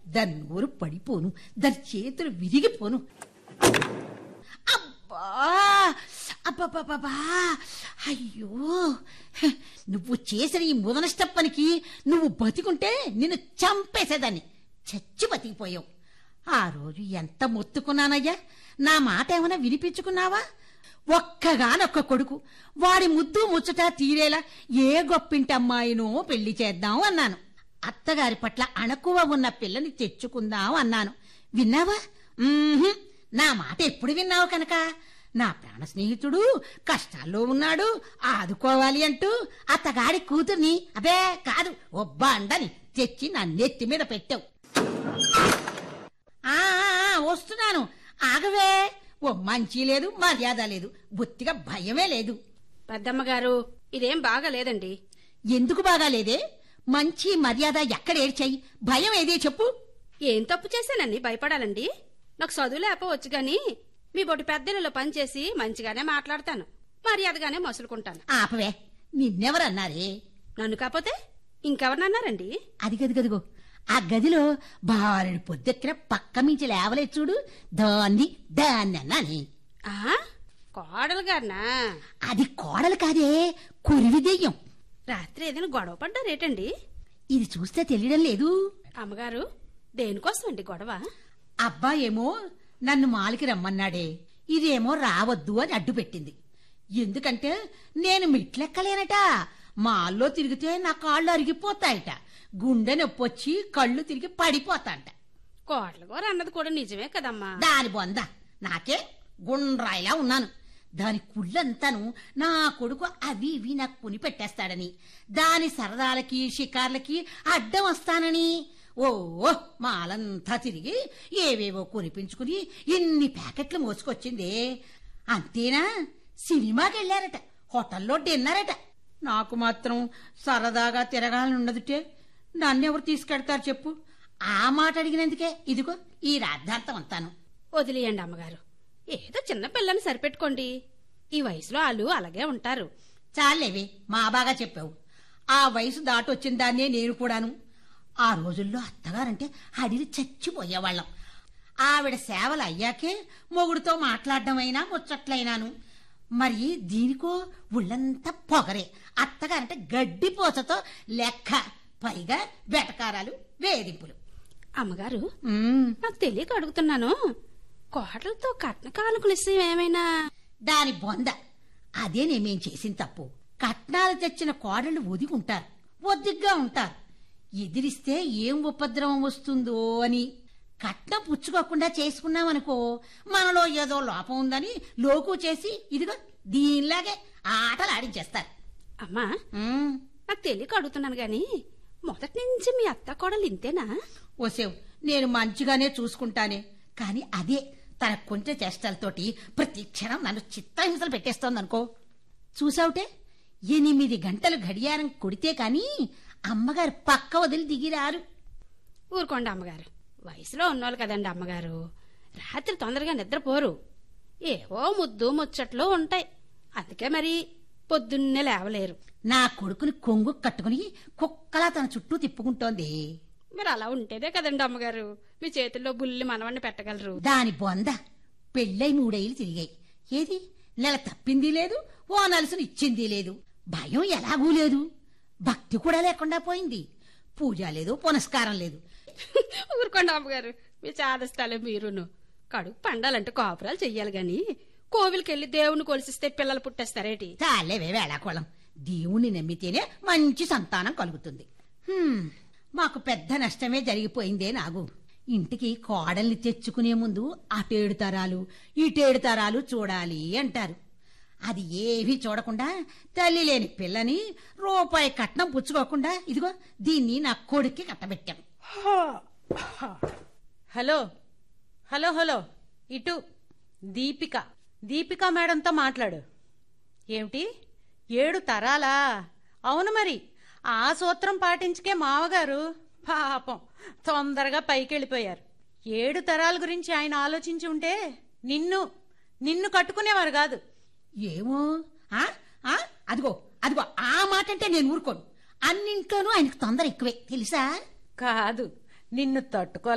దాని నోరు పడిపోను దాని చేతులు విరిగిపోను అబ్బా అబ్బబ్బబ్బా అయ్యో హ, నువ్వు చేసిన ఈ ముదనష్ట పనికి నువ్వు బతికుంటే నిన్ను చంపేసేదాన్ని చచ్చి బతికిపోయావు ఆ రోజు ఎంత మొత్తుకున్నానయ్యా నా మాట ఏమైనా వినిపించుకున్నావా ఒక్కగానొక్క కొడుకు వాడి ముద్దు ముచ్చట తీరేలా ఏ గొప్పింటి అమ్మాయినో పెళ్లి చేద్దాం అన్నాను అత్తగారి పట్ల అణకువ ఉన్న పిల్లని తెచ్చుకుందాం అన్నాను విన్నావా మ్మ్హ్మ్. నా మాట ఎప్పుడు విన్నావు కనుక నా ప్రాణ స్నేహితుడు కష్టాల్లో ఉన్నాడు ఆదుకోవాలి అంటూ అత్తగారి కూతుర్ని అబే కాదు ఒబ్బా అండని తెచ్చి నా నెత్తి మీద పెట్టావు ఆ ఆ, ఆ, వస్తున్నాను ఆగవే ఓ మంచి లేదు మర్యాద లేదు బొత్తిగా భయమే లేదు పెద్దమ్మ గారు ఇదేం బాగాలేదండి ఎందుకు బాగాలేదే మంచి మర్యాద ఎక్కడ ఏడ్చాయి భయం ఏదే చెప్పు ఏం తప్పు చేశానండి భయపడాలండి నాకు చదువు లేకపోవచ్చు గాని మీ బొటి పెద్దలలో పనిచేసి మంచిగానే మాట్లాడతాను మర్యాదగానే మసులుకుంటాను ఆపవే నిన్నెవరన్నారే నన్ను కాకపోతే ఇంకెవరినన్నారండి అది గది గదిగో ఆ గదిలో బారుడు పొద్దెక్కిన పక్క మించి లేవలే చూడు దాన్ని దాన్ని అన్నాని ఆ కోడలు గారినా అది కోడలు కాదే కురివి దెయ్యం రాత్రి ఏదైనా గొడవ పడ్డారేటండి ఇది చూస్తే తెలియడం లేదు అమ్మగారు దేనికోసమండి గొడవ అబ్బా ఏమో నన్ను మాలికి రమ్మన్నాడే ఇదేమో రావద్దు అని అడ్డు పెట్టింది ఎందుకంటే నేను మిట్లెక్కలేనట మాల్లో తిరిగితే నా కాళ్ళు అరిగిపోతాయట గుండె నొప్పి వచ్చి కళ్ళు తిరిగి పడిపోతాంట కోడలు గారు అన్నది కూడా నిజమే కదమ్మా దాని బొంద నాకే గుండ్రాయిలా ఉన్నాను దాని కుళ్ళంతాను నా కొడుకు అవి ఇవి నాకు కొని పెట్టేస్తాడని దాని సరదాలకి షికార్లకి అడ్డం వస్తానని ఓ మాలంతా తిరిగి ఏవేవో కొనిపించుకుని ఇన్ని ప్యాకెట్లు మోసుకొచ్చిందే అంతేనా సినిమాకి వెళ్ళారట హోటల్లో డిన్నరట నాకు మాత్రం సరదాగా తిరగాలనున్నదిటే నన్నెవరు తీసుకెడతారు చెప్పు ఆ మాట అడిగినందుకే ఇదిగో ఈ రాద్ధాంతం అంతాను వదిలేయండి అమ్మగారు ఏదో చిన్న పిల్లని సరిపెట్టుకోండి ఈ వయసులో వాళ్ళు అలాగే ఉంటారు చాలేవి మా బాగా చెప్పావు ఆ వయసు దాటొచ్చిన దాన్నే నేను కూడాను ఆ రోజుల్లో అత్తగారంటే అడిగి చచ్చిపోయేవాళ్ళం ఆవిడ సేవలు అయ్యాకే మొగుడుతో మాట్లాడడమైనా ముచ్చట్లైనాను మరి దీనికో ఒళ్ళంతా పొగరే అత్తగారంటే గడ్డి పోసతో లెక్క పైగా వెటకారాలు వేధింపులు అమ్మగారు ఉమ్, నాకు తెలియక అడుగుతున్నాను కోటలతో కట్న కానుకలు ఇస్తే ఏమైనా దాని బొంద అదే నేమేం చేసిన తప్పు కట్నాలు తెచ్చిన కోడళ్ళు ఒదిగుంటారు ఒద్దిగ్గా ఉంటారు ఎదిరిస్తే ఏం ఉపద్రవం వస్తుందో అని కట్నం పుచ్చుకోకుండా చేసుకున్నామనుకో మనలో ఏదో లోపం ఉందని లోకు చేసి ఇదిగో దీనిలాగే ఆటలు ఆడించేస్తారు అమ్మా ఉమ్, నాకు తెలియక అడుగుతున్నాను గాని మొదటి నుంచి మీ అత్త కోడలు ఇంతేనా ఓసేవ్ నేను మంచిగానే చూసుకుంటానే కాని అదే తన కొంచెం చేష్టలతోటి ప్రతి క్షణం నన్ను చిత్రహింసలు పెట్టేస్తోందనుకో చూసావుటే ఎనిమిది గంటలు గడియారం కొడితే కాని అమ్మగారు పక్క వదిలి దిగిరారు ఊరుకోండి అమ్మగారు వయసులో ఉన్నోళ్ళు కదండి అమ్మగారు రాత్రి తొందరగా నిద్రపోరు ఏవో ముద్దు ముచ్చట్లు ఉంటాయి అందుకే మరి పొద్దున్నే లేవలేరు నా కొడుకుని కొంగు కట్టుకుని కుక్కలా తన చుట్టూ తిప్పుకుంటోంది మీరు అలా ఉంటేదే కదండి అమ్మగారు మీ చేతుల్లో బుల్లి మనవణ్ణి పెట్టగలరు దాని బొంద పెళ్ళై మూడేళ్లు తిరిగాయి ఏది నెల తప్పింది లేదు ఓ నలుసును ఇచ్చింది లేదు భయం ఎలాగూ లేదు భక్తి కూడా లేకుండా పోయింది పూజ లేదు పునస్కారం లేదు ఊరుకోండి అమ్మగారు మీ చాదస్తాలే మీరును కడుపు పండాలంటే కాపురాలు చెయ్యాలి గాని కోవిలికెళ్ళి దేవుని కొలిసిస్తే పిల్లలు పుట్టేస్తారేటి చాలేవే వేళాకోళం దేవుణ్ణి నమ్మితేనే మంచి సంతానం కలుగుతుంది హ్మ్, మాకు పెద్ద నష్టమే జరిగిపోయిందే నాగు ఇంటికి కోడల్ని తెచ్చుకునే ముందు అటేడు తరాలు ఇటేడు తరాలు చూడాలి అంటారు అది ఏమీ చూడకుండా తల్లి లేని పిల్లని రూపాయి కట్నం పుచ్చుకోకుండా ఇదిగో దీన్ని నా కొడుక్కి కట్టబెట్టాం హలో హలో హలో ఇటు దీపిక దీపిక మేడంతో మాట్లాడు ఏమిటి ఏడు తరాలా అవును మరి ఆ సూత్రం పాటించకే మావగారు పాపం తొందరగా పైకి వెళ్ళిపోయారు ఏడు తరాల గురించి ఆయన ఆలోచించి ఉంటే నిన్ను నిన్ను కట్టుకునేవారు కాదు ఏమో ఆ ఆ అదిగో అదిగో ఆ మాట అంటే నేను ఊరుకోను అన్నింట్లోనూ ఆయనకు తొందర ఎక్కువే తెలుసా కాదు నిన్ను తట్టుకో